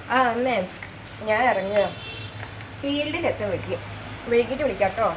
ആ അമ്മേ ഞാൻ ഇറങ്ങുക ഫീൽഡിലെത്തും വിളിക്കും വൈകിട്ട് വിളിക്കാം കേട്ടോ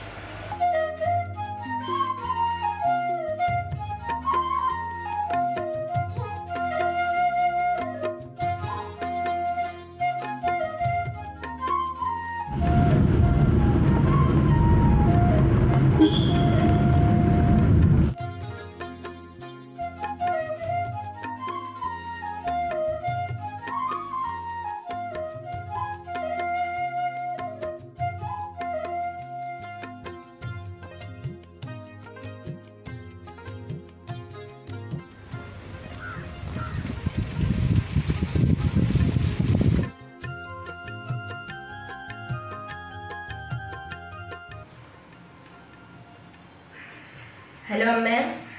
ഹലോ അമ്മേ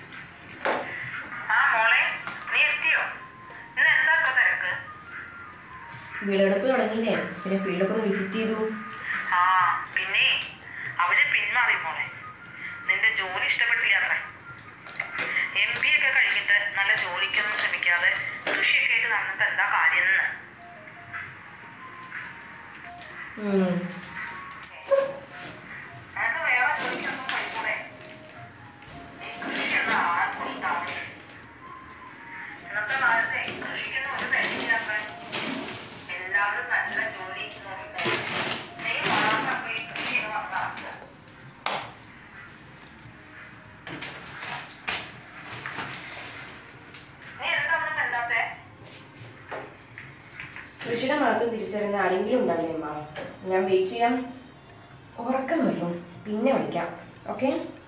ആ മോളെ നീ എത്തിയോ ഇന്ന് എന്താ ഇത്ര തിരക്ക് വിളവെടുപ്പ് തുടങ്ങിയില്ലേ പിന്നെ ഫീൽഡൊക്കെ ഒന്ന് വിസിറ്റ് ചെയ്തു ആ പിന്നെ അവര് പിന്മാറി മോളെ നിന്റെ ജോലി ഇഷ്ടപ്പെട്ടില്ല അത്ര എം ബി ഒക്കെ കഴിഞ്ഞിട്ട് നല്ല ജോലിക്കൊന്നും ശ്രമിക്കാതെ കൃഷിയൊക്കെ ആയിട്ട് നടന്നിട്ട് എന്താ കാര്യം എന്ന് ഉം. നിനക്ക് വേറെ ജോലിക്കൊന്നും പോയിക്കൂടെ ഈ കൃഷിയൊന്നും ആർക്കും ഇഷ്ടാവുന്നില്ല ഇന്നത്തെ കാലത്തെ കൃഷിക്കൊന്നും ഒരു വിലയില്ലാത്ത എല്ലാവരും നല്ല ജോലി നോക്കിയിട്ട് നീ മാത്രം പോയി കൃഷി എന്ന് പറഞ്ഞാൽ നീ എന്താ ഒന്നും കണ്ടാത്തേ കൃഷിയുടെ മഹത്വം തിരിച്ചറിയുന്ന ആരെങ്കിലും ഉണ്ടാവില്ലേ അമ്മ ഞാൻ വെയിറ്റ് ചെയ്യാം ഉറക്കം വരും പിന്നെ വിളിക്കാം ഓക്കെ